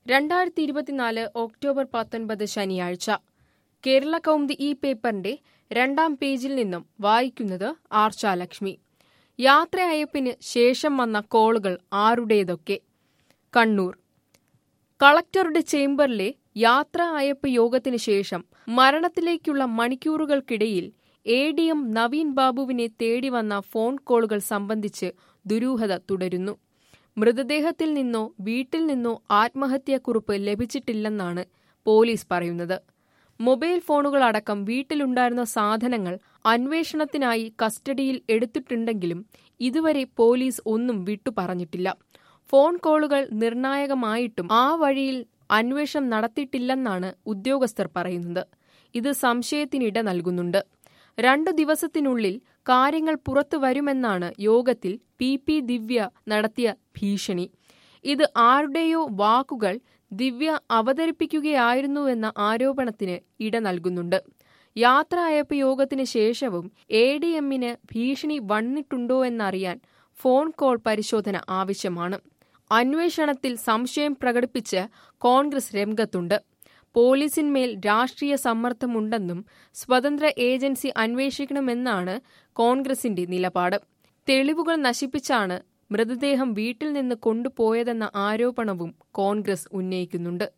രണ്ടായിരത്തി ഇരുപത്തിനാല് ഒക്ടോബർ പത്തൊൻപത് ശനിയാഴ്ച കേരള കൗമുദി ഈ പേപ്പറിന്റെ രണ്ടാം പേജിൽ നിന്നും വായിക്കുന്നത് ആർച്ചാലക്ഷ്മി യാത്രയയപ്പിന് ശേഷം വന്ന കോളുകൾ ആരുടേതൊക്കെ കണ്ണൂർ കളക്ടറുടെ ചേംബറിലെ യാത്രാ അയപ്പ് യോഗത്തിന് ശേഷം മരണത്തിലേക്കുള്ള മണിക്കൂറുകൾക്കിടയിൽ എ ഡി എം നവീൻ ബാബുവിനെ തേടി വന്ന ഫോൺ കോളുകൾ സംബന്ധിച്ച് ദുരൂഹത തുടരുന്നു മൃതദേഹത്തിൽ നിന്നോ വീട്ടിൽ നിന്നോ ആത്മഹത്യാക്കുറിപ്പ് ലഭിച്ചിട്ടില്ലെന്നാണ് പോലീസ് പറയുന്നത് മൊബൈൽ ഫോണുകളടക്കം വീട്ടിലുണ്ടായിരുന്ന സാധനങ്ങൾ അന്വേഷണത്തിനായി കസ്റ്റഡിയിൽ എടുത്തിട്ടുണ്ടെങ്കിലും ഇതുവരെ പോലീസ് ഒന്നും വിട്ടു പറഞ്ഞിട്ടില്ല ഫോൺ കോളുകൾ നിർണായകമായിട്ടും ആ വഴിയിൽ അന്വേഷണം നടത്തിയിട്ടില്ലെന്നാണ് ഉദ്യോഗസ്ഥർ പറയുന്നത് ഇത് സംശയത്തിനിട നൽകുന്നുണ്ട് രണ്ടു ദിവസത്തിനുള്ളിൽ കാര്യങ്ങൾ പുറത്തു വരുമെന്നാണ് യോഗത്തിൽ പി പി ദിവ്യ നടത്തിയ ഭീഷണി ഇത് ആരുടെയോ വാക്കുകൾ ദിവ്യ അവതരിപ്പിക്കുകയായിരുന്നുവെന്ന ആരോപണത്തിന് ഇട നൽകുന്നുണ്ട് യാത്ര അയപ്പ് യോഗത്തിന് ശേഷവും എ ഡി എമ്മിന് ഭീഷണി വന്നിട്ടുണ്ടോ എന്നറിയാൻ ഫോൺ കോൾ പരിശോധന ആവശ്യമാണ് അന്വേഷണത്തിൽ സംശയം പ്രകടിപ്പിച്ച് കോൺഗ്രസ് രംഗത്തുണ്ട് പോലീസിന്മേൽ രാഷ്ട്രീയ സമ്മർദ്ദമുണ്ടെന്നും സ്വതന്ത്ര ഏജൻസി അന്വേഷിക്കണമെന്നാണ് കോൺഗ്രസിന്റെ നിലപാട് തെളിവുകൾ നശിപ്പിച്ചാണ് മൃതദേഹം വീട്ടിൽ നിന്ന് കൊണ്ടുപോയതെന്ന ആരോപണവും കോൺഗ്രസ് ഉന്നയിക്കുന്നുണ്ട്